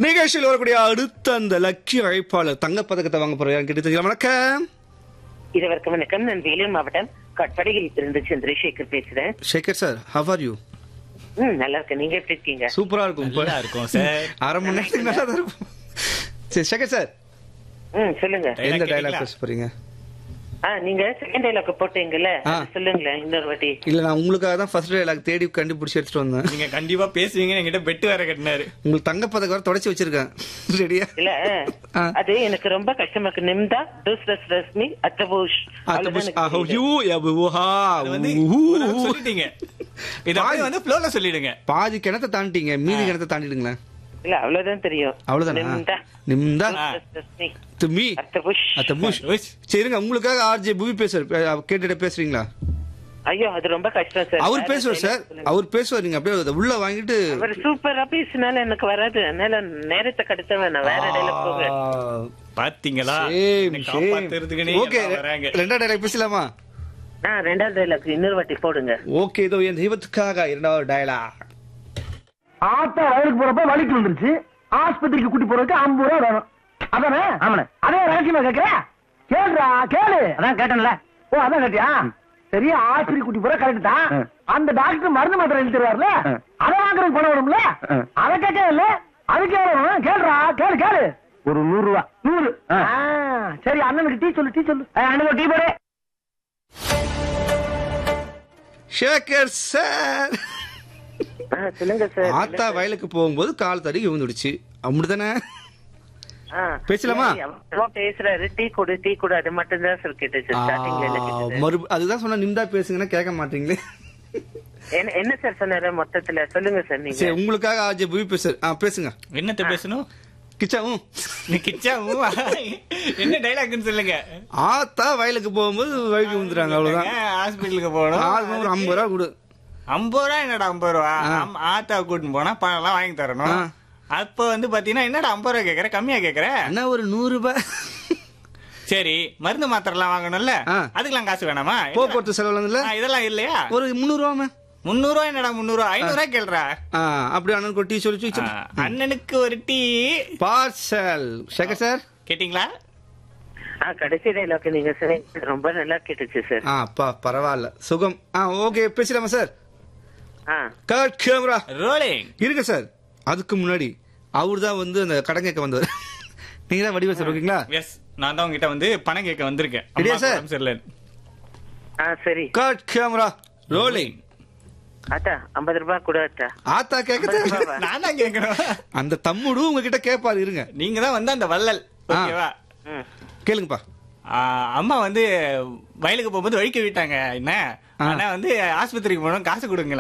நிகழ்ச்சியில் வரக்கூடிய அடுத்த அந்த லக்கிய அழைப்பாளர் தங்கப்பதக்கத்தை வாங்க போறாங்க கிட்ட தெரியல வணக்கம் இருவருக்கும் வணக்கம் நான் வேலூர் மாவட்டம் கட்படையில் இருந்து சந்திரசேகர் பேசுறேன் Sekar sir how are you ம் நல்லா இருக்கேன் நீங்க எப்படி இருக்கீங்க சூப்பரா இருக்கும் இப்ப. நல்லா இருக்கும் சார் அரை மணி நேரத்துக்கு நல்லா தான் இருக்கும் சரி சேகர் சார் ம் சொல்லுங்க Dialogue எந்த கேட்டீங்களா? டைலாக் பேச போறீங்க ஆ நீங்க செகண்ட் டைலாக் போட்டீங்கல்ல ஆ. அது சொல்லுங்களேன் இன்னொரு வாட்டி இல்ல நான் உங்களுக்காக தான் ஃபர்ஸ்ட் டைலாக் தேடி கண்டுபிடிச்சு எடுத்துட்டு வந்தேன் நீங்க கண்டிப்பா பேசுவீங்கன்னு என்கிட்ட பெட்டு வேற கட்டினாரு உங்களுக்கு தங்கப்பதக்கம் வர தொடச்சி வச்சிருக்கேன் ரெடியா இல்ல ஆ. அது எனக்கு ரொம்ப கஷ்டமா இருக்கு நிம்தா டூஸ் ரஸ் ரஸ்மி அத்தபூஷ் அது வந்து ஒரு அளவுக்கு சொல்லிட்டீங்க இத அப்படியே வந்து ஃப்ளோல சொல்லிடுங்க பாதி கிணத்தை தாண்டிட்டீங்க மீதி கிணத்தை தாண்டிடுங்களேன் இல்ல அவ்வளவுதான் தெரியும் அவ்வளவுதானா நிம்தா நிம்தா ஆ. ரஸ்மி துமி அத்தபூஷ் அத்த மூஷ் உஷ். சரிங்க உங்களுக்காக ஆர்ஜே புவி பேசுறாரு கேட்டுட்டு பேசுறீங்களா ஐயோ அது ரொம்ப கஷ்டம் சார் அவர் பேசுவார் சார் அவர் பேசுவார் நீங்க அப்படியே அதை உள்ள வாங்கிட்டு அவர் சூப்பரா பேசினால எனக்கு வராது அதனால நேரத்தை கடத்த நான் வேற டைலாக் போகிறேன் பாத்தீங்களா சேம் என்னை காப்பாத்துறதுக்குன்னே ஓகே எல்லாம் வராங்க ரெண்டா டைலாக் பேசலாமா ஆ ரெண்டாவது டைலாக் இன்னொரு வாட்டி போடுங்க ஓகே இதோ என் தெய்வத்துக்காக இரண்டாவது டயலாக் ஆத்தா வயலுக்கு போறப்ப வலிக்கு வந்துருச்சு ஆஸ்பத்திரிக்கு கூட்டி போறதுக்கு ஐம்பது ரூபா வேணும் அதானே ஆமாண்ணே அதே ரகசியமா கேக்குற கேளுடா கேளு அதான் கேட்டேன்ல ஓ அதான் கேட்டியா சரி ஆஸ்பத்திரி கூட்டி போற கரெக்ட் தான் அந்த டாக்டர் மருந்து மாத்திரை எழுதி தருவார்ல அதை வாங்குறதுக்கு பணம் வரும்ல அதை கேட்க இல்ல அதுக்கு எவ்வளவு வேணும்? கேளுடா கேளு கேளு ஒரு நூறு ரூபா நூறு ஆ, சரி அண்ணனுக்கு டீ சொல்லு டீ சொல்லு அண்ணனுக்கு டீ போடு ஷேகர் சார் ஆ, சொல்லுங்க சார் ஆத்தா வயலுக்கு போகும்போது கால் தடுக்கி விழுந்துடுச்சு அப்படிதானே ஆ. பேசலாமா? சரி, அவர் பேசுறாரு டீ கொடு டீ கொடு அது மட்டும் தான் சார் கேட்டுச்சு ஸ்டார்டிங்ல என்ன கேட்டுச்சு? மறு அதுதான் சொன்னா நிம்தா பேசுங்கன்னா கேட்க மாட்டீங்களே என்ன- என்ன சார் சொன்னாரு மொத்தத்துல சொல்லுங்க சார் நீங்க சரி உங்களுக்காக ஆர்ஜே புவி பேசு ஆ பேசுங்க என்னத்த பேசணும் கிச்சாவும் நீ கிச்சா ஊவா? என்ன டைலாக்னு சொல்லுங்க ஆத்தா வயலுக்கு போகும்போது வழிக்கு விழுந்துறாங்க அவ்வளவுதான் ஹாஸ்பிட்டலுக்கு போகணும் ஆளுக்கு ஒரு ஐம்பது ரூபா கொடு ஐம்பது ரூபா என்னடா ஐம்பது ரூபா அம்- ஆத்தா கூட்டின்னு போனா பணம் எல்லாம் வாங்கி தரணும் ஆ. அப்ப வந்து பாத்தீங்கன்னா என்னடா ஐம்பது ரூபா கேக்குற கம்மியா கேக்குற என்ன ஒரு நூறு ரூபாய் சரி மருந்து மாத்திரை எல்லாம் வாங்கணும்ல ஆ. அதுக்கெல்லாம் காசு வேணாமா போக்குவரத்து செலவுல இல்ல ஆ, இதெல்லாம் இல்லையா ஒரு முந்நூறு ரூபாமே முந்நூறு ரூபா என்னடா முந்நூறு ரூபா ஐநூறு ரூபாய் கேள்றா ஆ அப்படி அண்ணன் டீ சொல்லி ஆ, அண்ணனுக்கு ஒரு டீ பார்சல் சேகர் சார் கேட்டீங்களா ஆ, கடைசி டைலாக் நீங்க சரி ரொம்ப நல்லா கேட்டுச்சு சார் ஆ அப்பா பரவாயில்ல சுகம் ஆ ஓகே பேசலாமா சார் ஆ கட் கேமரா ரோலிங் இருக்கு சார் அதுக்கு முன்னாடி அவர் தான் வந்து அந்த கடன் கேட்க வந்தவர் நீங்க தான் வடிவல் சார் ஓகேங்களா எஸ் நான் தான் உங்ககிட்ட வந்து பணம் கேட்க வந்திருக்கேன் இல்லையா அம்மாக்கு சார்? உடம்பு சரியில்லைன்னு. ஆ சரி கட் கேமரா ரோலிங் அத்தா ஐம்பது ரூபாய் கூட அத்தா ஆத்தா கேட்க ரூபாவா? நான் தான் கேட்கணும் அந்த தம்முடு உங்ககிட்ட கேட்பாரு இருங்க நீங்க தான் வந்து அந்த வள்ளல் ஓகேவா ம் கேளுங்கப்பா ஆ, அம்மா வந்து வயலுக்கு போகும்போது வழிக்க விட்டாங்க என்ன ஆனா வந்து ஆஸ்பத்திரிக்கு போனோம் காசு கொடுங்களேன்